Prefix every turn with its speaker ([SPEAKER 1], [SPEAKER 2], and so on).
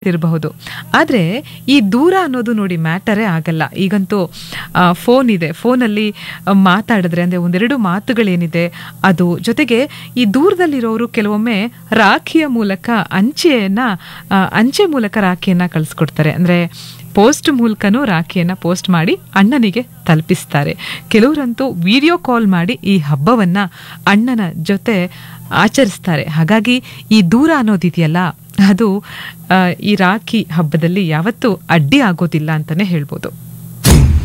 [SPEAKER 1] ಇರಬಹುದು ಆದರೆ ಈ ದೂರ ಅನ್ನೋದು ನೋಡಿ ಮ್ಯಾಟರೇ ಆಗಲ್ಲ ಈಗಂತೂ ಫೋನ್ ಇದೆ ಫೋನಲ್ಲಿ ಮಾತಾಡಿದ್ರೆ ಅಂದರೆ ಒಂದೆರಡು ಮಾತುಗಳೇನಿದೆ ಅದು ಜೊತೆಗೆ ಈ ದೂರದಲ್ಲಿರೋರು ಕೆಲವೊಮ್ಮೆ ರಾಖಿಯ ಮೂಲಕ ಅಂಚೆಯನ್ನ ಆ, ಅಂಚೆ ಮೂಲಕ ರಾಖಿಯನ್ನ ಕಳಿಸ್ಕೊಡ್ತಾರೆ ಅಂದರೆ ಪೋಸ್ಟ್ ಮೂಲಕನೂ ರಾಖಿಯನ್ನ ಪೋಸ್ಟ್ ಮಾಡಿ ಅಣ್ಣನಿಗೆ ತಲುಪಿಸ್ತಾರೆ ಕೆಲವರಂತೂ ವಿಡಿಯೋ ಕಾಲ್ ಮಾಡಿ ಈ ಹಬ್ಬವನ್ನ ಅಣ್ಣನ ಜೊತೆ ಆಚರಿಸ್ತಾರೆ ಹಾಗಾಗಿ ಈ ದೂರ ಅನ್ನೋದಿದೆಯಲ್ಲ ಅದು ಆ, ಈ ರಾಖಿ ಹಬ್ಬದಲ್ಲಿ ಯಾವತ್ತೂ ಅಡ್ಡಿ ಆಗೋದಿಲ್ಲ ಅಂತಾನೆ ಹೇಳ್ಬೋದು